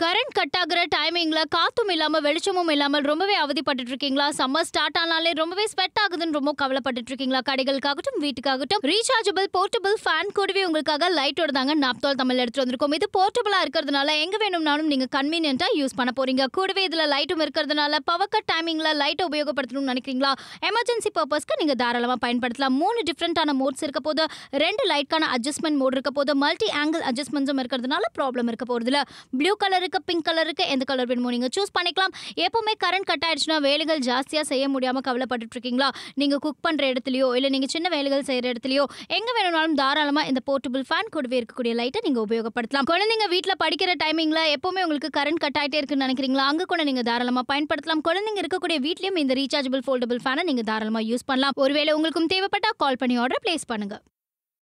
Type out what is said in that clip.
current cut ஆகுற டைமிங்ல காத்தும் இல்லாம வெளிச்சமும் இல்லாமல் ரொம்பவே அவதிப்பட்டு இருக்கீங்களா சம்மர் ஸ்டார்ட் ஆனாலே ரொம்பவே ஸ்வெட் ஆகுதுன்னு ரொம்ப கவலைப்பட்டு இருக்கீங்களா கடைகளுக்காகட்டும் வீட்டுக்காகட்டும் ரீசார்ஜபிள் போர்ட்டபிள் ஃபேன் கூடவே உங்களுக்காக லைட்டோட தாங்க நாப்தோல் தமிழ் எடுத்துட்டு வந்திருக்கோம் இது போர்ட்டபிளா இருக்கிறதுனால எங்க வேணும்னாலும் நீங்க கன்வீனியன்ட்டா யூஸ் பண்ண போறீங்க கூடவே இதுல லைட்டும் இருக்கிறதுனால பவர் கட் டைமிங்ல லைட் உபயோகப்படுத்தணும்னு நினைக்கிறீங்களா எமர்ஜென்சி பர்பஸ்க்கு நீங்க தாராளமா பயன்படுத்தலாம் மூணு டிஃப்ரெண்டான மோட்ஸ் இருக்க போது ரெண்டு லைட்கான அட்ஜஸ்ட்மெண்ட் மோட் இருக்க போது மல்டி ஆங்கிள் அட்ஜஸ்ட்மெண்ட்ஸும் இருக்கிறதுனால ப்ராப்ளம் இருக்க போறதுல ப்ளூ கலருக்கு பிங்க் கலருக்கு எந்த கலர் வேணுமோ நீங்க சூஸ் பண்ணிக்கலாம் எப்பவுமே கரண்ட் கட் ஆயிடுச்சுன்னா வேலைகள் ஜாஸ்தியா செய்ய முடியாம கவலைப்பட்டுட்டு இருக்கீங்களா நீங்க குக் பண்ற இடத்துலயோ இல்ல நீங்க சின்ன வேலைகள் செய்யற இடத்துலயோ எங்க வேணும்னாலும் தாராளமா இந்த போர்ட்டபிள் ஃபேன் கூடவே இருக்கக்கூடிய லைட்டை நீங்க உபயோகப்படுத்தலாம் குழந்தைங்க வீட்ல படிக்கிற டைமிங்ல எப்பவுமே உங்களுக்கு கரண்ட் கட் ஆயிட்டே இருக்குன்னு நினைக்கிறீங்களா அங்க கூட நீங்க தாராளமா பயன்படுத்தலாம் குழந்தைங்க இருக்கக்கூடிய வீட்லயும் இந்த ரீசார்ஜபிள் ஃபோல்டபிள் ஃபேனை நீங்க தாராளமா யூஸ் பண்ணலாம் ஒருவேளை உங்களுக்கும் தேவைப்பட்டா கால் பண்ணி ஆர்டர் பிளேஸ் பண்ணுங்க